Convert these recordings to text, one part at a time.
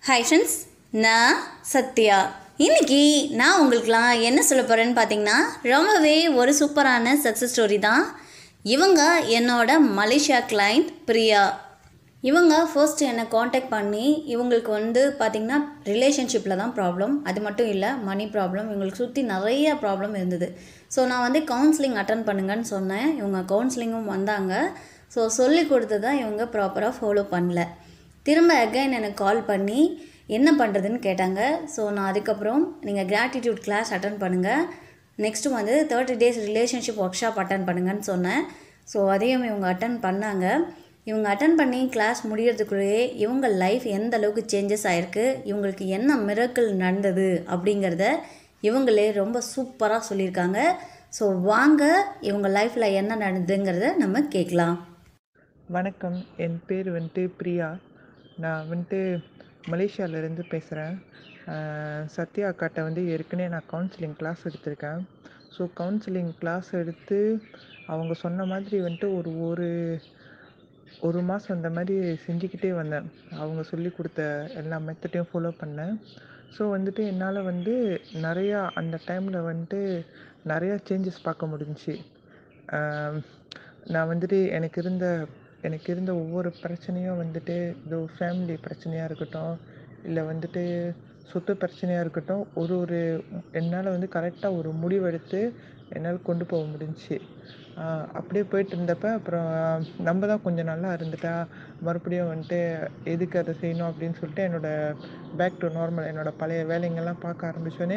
hi friends நான் சத்யா இன்னைக்கு நான் உங்களுக்குலாம் என்ன சொல்ல போகிறேன்னு பார்த்தீங்கன்னா ரொம்பவே ஒரு சூப்பரான சக்ஸஸ் ஸ்டோரி தான் இவங்க என்னோட மலேசியா கிளைண்ட் பிரியா இவங்க ஃபர்ஸ்ட் என்னை காண்டாக்ட் பண்ணி இவங்களுக்கு வந்து பார்த்திங்கன்னா ரிலேஷன்ஷிப்பில் தான் ப்ராப்ளம் அது மட்டும் இல்லை மணி ப்ராப்ளம் இவங்களுக்கு சுற்றி நிறைய ப்ராப்ளம் இருந்தது ஸோ நான் வந்து கவுன்சிலிங் அட்டன் பண்ணுங்கன்னு சொன்னேன் இவங்க கவுன்சிலிங்கும் வந்தாங்க ஸோ சொல்லி கொடுத்ததை இவங்க ப்ராப்பராக ஃபாலோ பண்ணல திரும்ப அகைன் எனக்கு கால் பண்ணி என்ன பண்ணுறதுன்னு கேட்டாங்க ஸோ நான் அதுக்கப்புறம் நீங்கள் கிராட்டிடியூட் கிளாஸ் அட்டன் பண்ணுங்கள் நெக்ஸ்ட்டு வந்து thirty days relationship workshop attend பண்ணுங்கன்னு சொன்னேன் ஸோ அதையும் இவங்க அட்டன் பண்ணாங்க இவங்க அட்டன் பண்ணி கிளாஸ் முடியறதுக்குள்ளேயே இவங்க லைஃப் எந்த அளவுக்கு சேஞ்சஸ் ஆகிருக்கு இவங்களுக்கு என்ன மிரக்கல் நடந்தது அப்படிங்கிறத இவங்களே ரொம்ப சூப்பராக சொல்லியிருக்காங்க ஸோ வாங்க இவங்க லைஃப்பில் என்ன நடந்ததுங்கிறத நம்ம கேட்கலாம் வணக்கம் என் பேர் வந்துட்டு பிரியா நான் வந்துட்டு மலேசியாவிலேருந்து பேசுகிறேன் சத்யா அக்காட்ட வந்து ஏற்கனவே நான் கவுன்சிலிங் கிளாஸ் எடுத்திருக்கேன் ஸோ கவுன்சிலிங் கிளாஸ் எடுத்து அவங்க சொன்ன மாதிரி வந்துட்டு ஒரு ஒரு ஒரு மாதம் அந்த மாதிரி செஞ்சுக்கிட்டே வந்தேன் அவங்க சொல்லி கொடுத்த எல்லா மெத்தடையும் ஃபாலோ பண்ணேன் ஸோ வந்துட்டு என்னால் வந்து நிறையா அந்த டைமில் வந்துட்டு நிறையா சேஞ்சஸ் பார்க்க முடிஞ்சுச்சு ஆம், நான் வந்துட்டு எனக்கு இருந்த எனக்கு இருந்த ஒவ்வொரு பிரச்சனையும் வந்துட்டு இதோ ஃபேமிலி பிரச்சனையாக இருக்கட்டும் இல்லை வந்துட்டு சொத்து பிரச்சனையாக இருக்கட்டும் ஒரு ஒரு என்னால் வந்து கரெக்டாக ஒரு முடிவெடுத்து என்னால் கொண்டு போக முடிஞ்சுச்சு ஆஹ் அப்படியே போயிட்டு இருந்தப்ப அப்புறம் நம்ம தான் கொஞ்சம் நல்லா இருந்துட்டா மறுபடியும் வந்துட்டு எதுக்கு அதை செய்யணும் அப்படின்னு சொல்லிட்டு என்னோட பேக் டு நார்மல் என்னோட பழைய வேலைங்கள்லாம் பார்க்க ஆரம்பிச்சோன்னே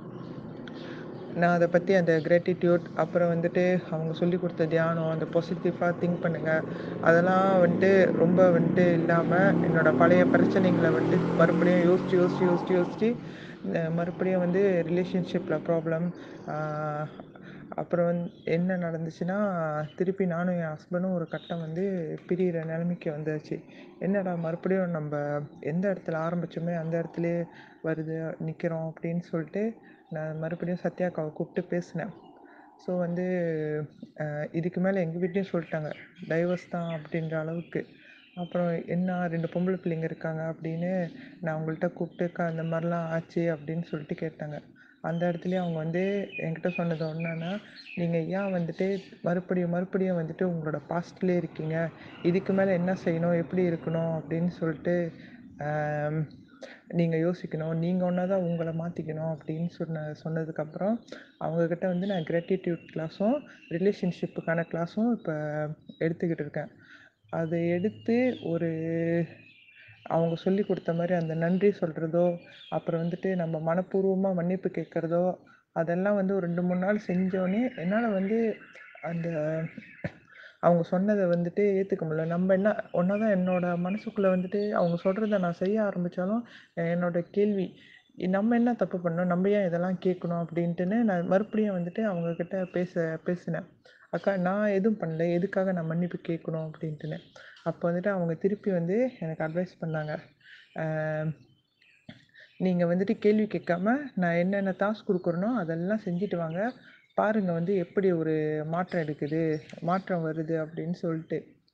நான் அதை பற்றி அந்த கிராட்டிடியூட் அப்புறம் வந்துட்டு அவங்க சொல்லி கொடுத்த தியானம் அந்த பாசிட்டிவாக திங்க் பண்ணுங்கள் அதெல்லாம் வந்துட்டு ரொம்ப வந்துட்டு இல்லாமல் என்னோட பழைய பிரச்சனைகளை வந்துட்டு மறுபடியும் யோசிச்சு யோசிச்சு யோசிச்சு யோசிச்சு அஹ் மறுபடியும் வந்து ரிலேஷன்ஷிப்பில் ப்ராப்ளம் அப்புறம் வந்து என்ன நடந்துச்சுன்னா திருப்பி நானும் என் ஹஸ்பண்டும் ஒரு கட்டம் வந்து பிரியிற நிலைமைக்கு வந்தாச்சு என்னடா மறுபடியும் நம்ம எந்த இடத்துல ஆரம்பிச்சோமே அந்த இடத்துலயே வருது நிற்கிறோம் அப்படின்னு சொல்லிட்டு நான் மறுபடியும் சத்யாக்காவை கூப்பிட்டு பேசினேன் ஸோ வந்து அஹ், இதுக்கு மேலே எங்கள் வீட்லேயும் சொல்லிட்டாங்க டைவர்ஸ் தான் அப்படின்ற அளவுக்கு அப்புறம் என்ன ரெண்டு பொம்பளை பிள்ளைங்க இருக்காங்க அப்படின்னு நான் அவங்கள்ட்ட கூப்பிட்டு "அக்கா, இந்த மாதிரிலாம் ஆச்சு அப்படின்னு சொல்லிட்டு கேட்டாங்க அந்த இடத்துலயே அவங்க வந்து என்கிட்ட சொன்னது என்னன்னா நீங்கள் ஏன் வந்துட்டு மறுபடியும் மறுபடியும் வந்துட்டு உங்களோட பாஸ்ட்லேயே இருக்கீங்க இதுக்கு மேலே என்ன செய்யணும் எப்படி இருக்கணும் அப்படின்னு சொல்லிட்டு நீங்கள் யோசிக்கணும் நீங்கள் ஒன்றா தான் உங்களை மாற்றிக்கணும் அப்படின்னு சொன்ன சொன்னதுக்கப்புறம் அவங்கக்கிட்ட வந்து நான் கிராட்டிடியூட் கிளாஸும் ரிலேஷன்ஷிப்புக்கான கிளாஸும் இப்போ எடுத்துக்கிட்டு இருக்கேன் அதை எடுத்து ஒரு அவங்க சொல்லி கொடுத்த மாதிரி அந்த நன்றி சொல்கிறதோ அப்புறம் வந்துட்டு நம்ம மனப்பூர்வமாக மன்னிப்பு கேட்குறதோ அதெல்லாம் வந்து ஒரு ரெண்டு மூணு நாள் செஞ்சோடனே என்னால் வந்து அந்த அவங்க சொன்னதை வந்துட்டு ஏற்றுக்க முடியல நம்ம என்ன ஒன்றா தான் என்னோட மனசுக்குள்ளே வந்துட்டு அவங்க சொல்கிறத நான் செய்ய ஆரம்பித்தாலும் என்னோட கேள்வி நம்ம என்ன தப்பு பண்ணோம் நம்ம ஏன் இதெல்லாம் கேட்கணும் அப்படின்ட்டுன்னு நான் மறுபடியும் வந்துட்டு அவங்கக்கிட்ட பேச பேசினேன் அக்கா நான் எதுவும் பண்ணல எதுக்காக நான் மன்னிப்பு கேட்கணும் அப்படின்ட்டுன்னு அப்போ வந்துட்டு அவங்க திருப்பி வந்து எனக்கு அட்வைஸ் பண்ணாங்க நீங்கள் வந்துட்டு கேள்வி கேட்காம நான் என்னென்ன டாஸ்க் கொடுக்குறேனோ அதெல்லாம் செஞ்சுட்டு வாங்க பாருங்கள் வந்து எப்படி ஒரு மாற்றம் எடுக்குது மாற்றம் வருது அப்படின்னு சொல்லிட்டு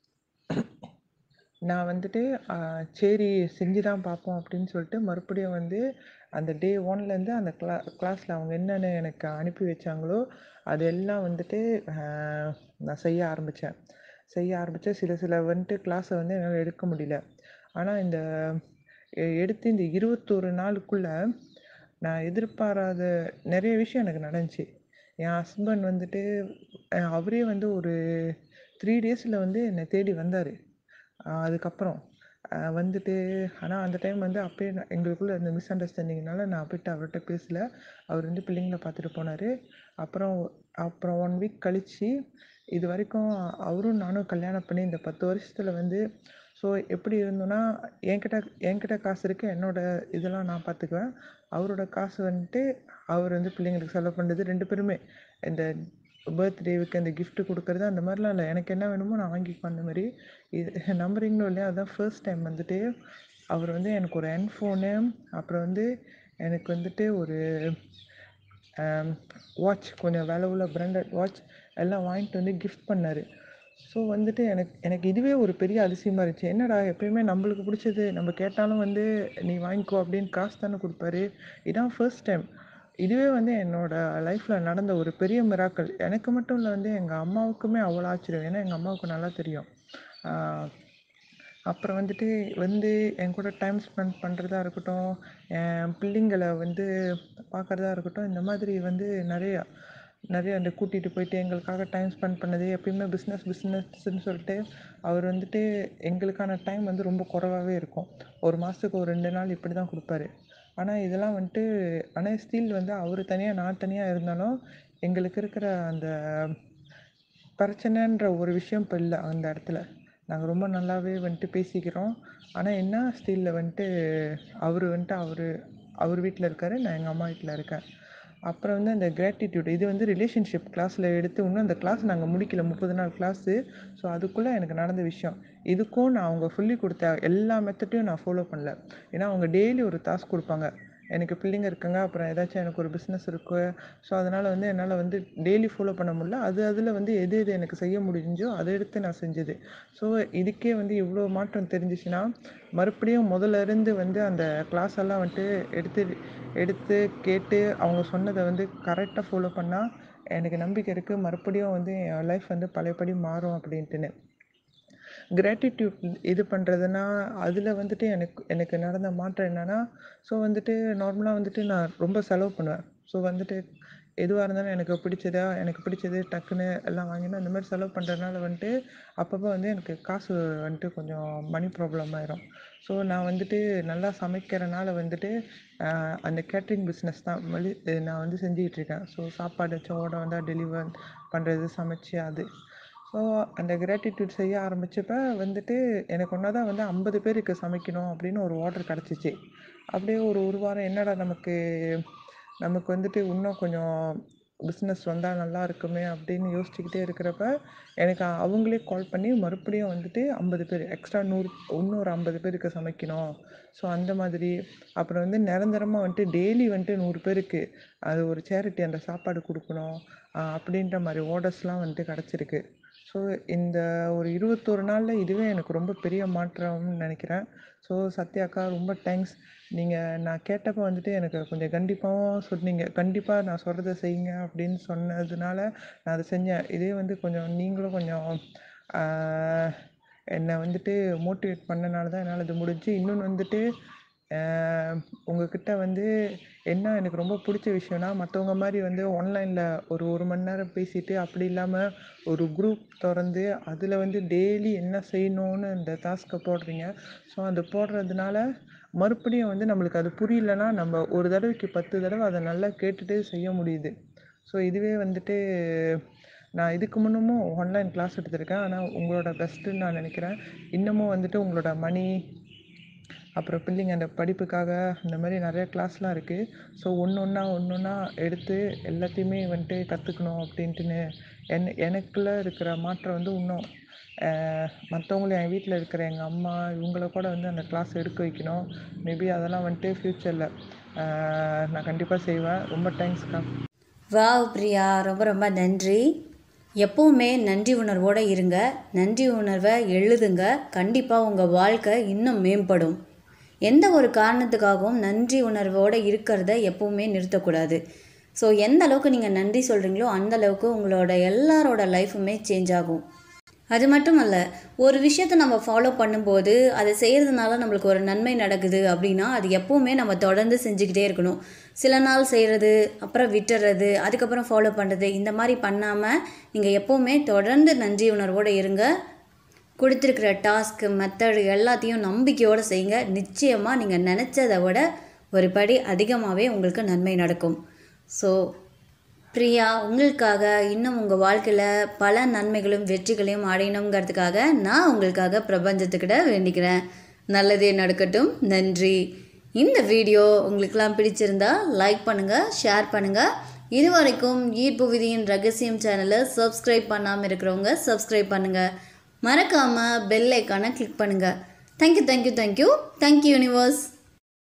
நான் வந்துட்டு ஆஹ், சரி செஞ்சு தான் பார்ப்போம் அப்படின்னு சொல்லிட்டு மறுபடியும் வந்து அந்த டே ஒன்லேருந்து அந்த கிளா கிளாஸில் அவங்க என்னென்ன எனக்கு அனுப்பி வச்சாங்களோ அதெல்லாம் வந்துட்டு ஆஹ், நான் செய்ய ஆரம்பித்தேன் செய்ய ஆரம்பித்தேன் சில சில வந்துட்டு கிளாஸை வந்து என்னால் எடுக்க முடியல ஆனால் இந்த எ- எடுத்து இந்த இருபத்தோரு நாளுக்குள்ள நான் எதிர்பாராத நிறைய விஷயம் எனக்கு நடந்துச்சு என் ஹஸ்பண்ட் வந்துட்டு அஹ் அவரே வந்து ஒரு த்ரீ டேஸில் வந்து என்னை தேடி வந்தார் அதுக்கப்புறம் அஹ் வந்துட்டு ஆனால் அந்த டைம் வந்து அப்பயே நான் எங்களுக்குள்ள இந்த மிஸ் அண்டர்ஸ்டாண்டிங்னால நான் போயிட்டு அவர்கிட்ட பேசல அவர் வந்து பிள்ளைங்கள பார்த்துட்டு போனார் அப்புறம் அப்புறம் ஒன் வீக் கழித்து இது வரைக்கும் அவரும் நானும் கல்யாணம் பண்ணி இந்த பத்து வருஷத்தில் வந்து ஸோ எப்படி இருந்தோன்னா என்கிட்ட என்கிட்ட காசு இருக்குது என்னோட இதெல்லாம் நான் பார்த்துக்குவேன் அவரோட காசு வந்துட்டு அவர் வந்து பிள்ளைங்களுக்கு செலவு பண்ணுறது ரெண்டு பேருமே இந்த பர்த்டேவுக்கு அந்த gift கொடுக்கறது அந்த மாதிரிலாம் இல்லை எனக்கு என்ன வேணுமோ நான் வாங்கிக்குவேன் அந்த மாதிரி இது நம்புறீங்களோ இல்லையா அதான் ஃபர்ஸ்ட் டைம் வந்துட்டு அவர் வந்து எனக்கு ஒரு ஃபோனு அப்புறம் வந்து எனக்கு வந்துட்டு ஒரு வாட்ச் கொஞ்சம் விலை உள்ள பிராண்டட் வாட்ச் எல்லாம் வாங்கிட்டு வந்து கிஃப்ட் பண்ணார் ஸோ வந்துட்டு எனக்கு எனக்கு இதுவே ஒரு பெரிய அதிசயமாக இருந்துச்சு என்னடா எப்பயுமே நம்மளுக்கு பிடிச்சது நம்ம கேட்டாலும் வந்து நீ வாங்கிக்கோ அப்படின்னு காசு தானே கொடுப்பாரு இதான் ஃபர்ஸ்ட் டைம் இதுவே வந்து என்னோட லைஃப்பில் நடந்த ஒரு பெரிய மிராக்கள் எனக்கு மட்டும் இல்லை வந்து எங்கள் அம்மாவுக்குமே அவ்வளோ ஆச்சரியம் ஏன்னா எங்கள் அம்மாவுக்கு நல்லா தெரியும் ஆஹ் அப்புறம் வந்துட்டு வந்து என் கூட டைம் ஸ்பெண்ட் பண்ணுறதா இருக்கட்டும் என் பிள்ளைங்களை வந்து பார்க்குறதா இருக்கட்டும் இந்த மாதிரி வந்து நிறையா நிறைய அந்த கூட்டிகிட்டு போயிட்டு எங்களுக்காக டைம் ஸ்பெண்ட் பண்ணது எப்பயுமே பிஸ்னஸ் பிஸ்னஸ்ன்னு சொல்லிட்டு அவர் வந்துட்டு எங்களுக்கான டைம் வந்து ரொம்ப குறைவாகவே இருக்கும் ஒரு மாதத்துக்கு ஒரு ரெண்டு நாள் இப்படி தான் கொடுப்பாரு ஆனால் இதெல்லாம் வந்துட்டு ஆனால் ஸ்டில் வந்து அவர் தனியாக நான் தனியாக இருந்தாலும் எங்களுக்கு இருக்கிற அந்த பிரச்சனைன்ற ஒரு விஷயம் இப்போ இல்லை அந்த இடத்துல நாங்கள் ரொம்ப நல்லாவே வந்துட்டு பேசிக்கிறோம் ஆனால் என்ன ஸ்டில்ல வந்துட்டு அவர் வந்துட்டு அவர் அவர் வீட்டில் இருக்காரு நான் எங்கள் அம்மா வீட்டில் இருக்கேன் அப்புறம் வந்து அந்த கிராட்டிடியூட் இது வந்து ரிலேஷன்ஷிப் கிளாஸில் எடுத்து இன்னும் அந்த கிளாஸ் நாங்கள் முடிக்கல முப்பது நாள் கிளாஸு ஸோ அதுக்குள்ளே எனக்கு நடந்த விஷயம் இதுக்கும் நான் அவங்க சொல்லி கொடுத்த எல்லா மெத்தட்டையும் நான் ஃபாலோ பண்ணல ஏன்னா அவங்க டெய்லி ஒரு டாஸ்க் கொடுப்பாங்க எனக்கு பிள்ளைங்க இருக்குங்க அப்புறம் ஏதாச்சும் எனக்கு ஒரு பிஸ்னஸ் இருக்குது ஸோ அதனால் வந்து என்னால் வந்து டெய்லி ஃபாலோ பண்ண முடியல அது அதில் வந்து எது எது எனக்கு செய்ய முடிஞ்சோ அதை எடுத்து நான் செஞ்சது ஸோ இதுக்கே வந்து இவ்வளோ மாற்றம் தெரிஞ்சிச்சுன்னா மறுபடியும் முதல்ல இருந்து வந்து அந்த கிளாஸ் எல்லாம் வந்துட்டு எடுத்து எடுத்து கேட்டு அவங்க சொன்னதை வந்து கரெக்டாக ஃபாலோ பண்ணால் எனக்கு நம்பிக்கை இருக்குது மறுபடியும் வந்து என் லைஃப் வந்து பழையபடி மாறும் அப்படின்ட்டுன்னு கிராட்டிடியூட் இது பண்ணுறதுனா அதில் வந்துட்டு எனக்கு எனக்கு நடந்த மாற்றம் என்னென்னா ஸோ வந்துட்டு நார்மலாக வந்துட்டு நான் ரொம்ப செலவு பண்ணுவேன் ஸோ வந்துட்டு எதுவாக இருந்தாலும் எனக்கு பிடிச்சதா எனக்கு பிடிச்சது டக்குன்னு எல்லாம் வாங்கினா இந்த மாதிரி செலவு பண்ணுறதுனால வந்துட்டு அப்பப்போ வந்து எனக்கு காசு வந்துட்டு கொஞ்சம் மணி ப்ராப்ளம் ஆயிரும் ஸோ நான் வந்துட்டு நல்லா சமைக்கிறனால வந்துட்டு ஆஹ், அந்த கேட்ரிங் பிஸ்னஸ் தான் மலி நான் வந்து செஞ்சுக்கிட்டு இருக்கேன் ஸோ சாப்பாடு வச்சு ஓட வந்தால் டெலிவர் பண்ணுறது சமைச்சு அது ஸோ அந்த கிராட்டிடியூட் செய்ய ஆரம்பிச்சப்ப வந்துட்டு எனக்கு ஒன்றா தான் வந்து ஐம்பது பேருக்கு சமைக்கணும் அப்படின்னு ஒரு ஆர்டர் கிடச்சிச்சு அப்படியே ஒரு ஒரு வாரம் என்னடா நமக்கு நமக்கு வந்துட்டு இன்னும் கொஞ்சம் பிஸ்னஸ் வந்தால் நல்லா இருக்குமே அப்படின்னு யோசிச்சுக்கிட்டே இருக்கிறப்ப எனக்கு அவங்களே கால் பண்ணி மறுபடியும் வந்துட்டு ஐம்பது பேர் எக்ஸ்ட்ரா நூறு இன்னொரு ஐம்பது பேருக்கு சமைக்கணும் ஸோ அந்த மாதிரி அப்புறம் வந்து நிரந்தரமாக வந்துட்டு டெய்லி வந்துட்டு நூறு பேருக்கு அது ஒரு சேரிட்டி அந்த சாப்பாடு கொடுக்கணும் ஆஹ் அப்படின்ற மாதிரி ஆர்டர்ஸ்லாம் வந்துட்டு கிடச்சிருக்கு ஸோ இந்த ஒரு இருபத்தொரு நாளில் இதுவே எனக்கு ரொம்ப பெரிய மாற்றம்னு நினைக்கிறேன் ஸோ சத்யாக்கா ரொம்ப தேங்க்ஸ் நீங்கள் நான் கேட்டப்போ வந்துட்டு எனக்கு கொஞ்சம் கண்டிப்பாகவும் சொன்னீங்க கண்டிப்பாக நான் சொல்கிறத செய்யுங்க அப்படின்னு சொன்னதுனால நான் அதை செஞ்சேன் இதே வந்து கொஞ்சம் நீங்களும் கொஞ்சம் ஆஹ், என்னை வந்துட்டு மோட்டிவேட் பண்ணனால தான் என்னால் இது முடிஞ்சு இன்னொன்று வந்துட்டு ஆஹ், உங்ககிட்ட வந்து என்ன எனக்கு ரொம்ப பிடிச்ச விஷயம்னா மற்றவங்க மாதிரி வந்து ஆன்லைனில் ஒரு ஒரு மணி நேரம் பேசிட்டு அப்படி இல்லாமல் ஒரு குரூப் திறந்து அதில் வந்து டெய்லி என்ன செய்யணும்னு இந்த டாஸ்க்கை போடுறீங்க ஸோ அது போடுறதுனால மறுபடியும் வந்து நம்மளுக்கு அது புரியலன்னா நம்ம ஒரு தடவைக்கு பத்து தடவை அதை நல்லா கேட்டுட்டு செய்ய முடியுது ஸோ இதுவே வந்துட்டு நான் இதுக்கு முன்னமும் ஆன்லைன் கிளாஸ் எடுத்திருக்கேன் ஆனால் உங்களோட பெஸ்ட்டுன்னு நான் நினைக்கிறேன் இன்னமும் வந்துட்டு உங்களோட மணி அப்புறம் பிள்ளைங்க அந்த படிப்புக்காக இந்த மாதிரி நிறைய கிளாஸ்லாம் இருக்குது ஸோ ஒன்று ஒன்றா ஒன்று ஒன்றா எடுத்து எல்லாத்தையுமே வந்துட்டு கற்றுக்கணும் அப்படின்ட்டுன்னு என் எனக்குள்ளே இருக்கிற மாற்றம் வந்து இன்னும் மற்றவங்களும் என் வீட்டில் இருக்கிற எங்கள் அம்மா இவங்கள கூட வந்து அந்த கிளாஸ் எடுக்க வைக்கணும் மேபி அதெல்லாம் வந்துட்டு ஃப்யூச்சரில் நான் கண்டிப்பாக செய்வேன் ரொம்ப தேங்க்ஸ்க்கா வாவ் பிரியா ரொம்ப ரொம்ப நன்றி எப்பவுமே நன்றி உணர்வோடு இருங்க நன்றி உணர்வை எழுதுங்க கண்டிப்பாக உங்கள் வாழ்க்கை இன்னும் மேம்படும் எந்த ஒரு காரணத்துக்காகவும் நன்றி உணர்வோடு இருக்கிறத எப்பவுமே நிறுத்தக்கூடாது ஸோ எந்த அளவுக்கு நீங்கள் நன்றி சொல்கிறீங்களோ அந்த அளவுக்கு உங்களோட எல்லாரோட லைஃபுமே சேஞ்ச் ஆகும் அது மட்டும் அல்ல ஒரு விஷயத்தை நம்ம ஃபாலோ பண்ணும்போது அதை செய்கிறதுனால நம்மளுக்கு ஒரு நன்மை நடக்குது அப்படின்னா அது எப்போவுமே நம்ம தொடர்ந்து செஞ்சுக்கிட்டே இருக்கணும் சில நாள் செய்கிறது அப்புறம் விட்டுறது அதுக்கப்புறம் ஃபாலோ பண்ணுறது இந்த மாதிரி பண்ணாமல் நீங்கள் எப்போவுமே தொடர்ந்து நன்றி உணர்வோடு இருங்க கொடுத்துருக்கிற டாஸ்க்கு மெத்தடு எல்லாத்தையும் நம்பிக்கையோடு செய்யுங்க நிச்சயமாக நீங்கள் நினச்சதை விட ஒரு படி அதிகமாகவே உங்களுக்கு நன்மை நடக்கும் ஸோ பிரியா உங்களுக்காக இன்னும் உங்கள் வாழ்க்கையில் பல நன்மைகளும் வெற்றிகளையும் அடையணுங்கிறதுக்காக நான் உங்களுக்காக பிரபஞ்சத்துக்கிட்ட வேண்டிக்கிறேன் நல்லதே நடக்கட்டும் நன்றி இந்த வீடியோ உங்களுக்கெல்லாம் பிடிச்சிருந்தா லைக் பண்ணுங்கள் ஷேர் பண்ணுங்கள் இது வரைக்கும் ஈர்ப்பு விதியின் ரகசியம் சேனலை சப்ஸ்கிரைப் பண்ணாமல் இருக்கிறவங்க சப்ஸ்கிரைப் பண்ணுங்கள் மறக்காமல் பெல் ஐக்கானை கிளிக் பண்ணுங்கள் thank you thank you thank you thank you universe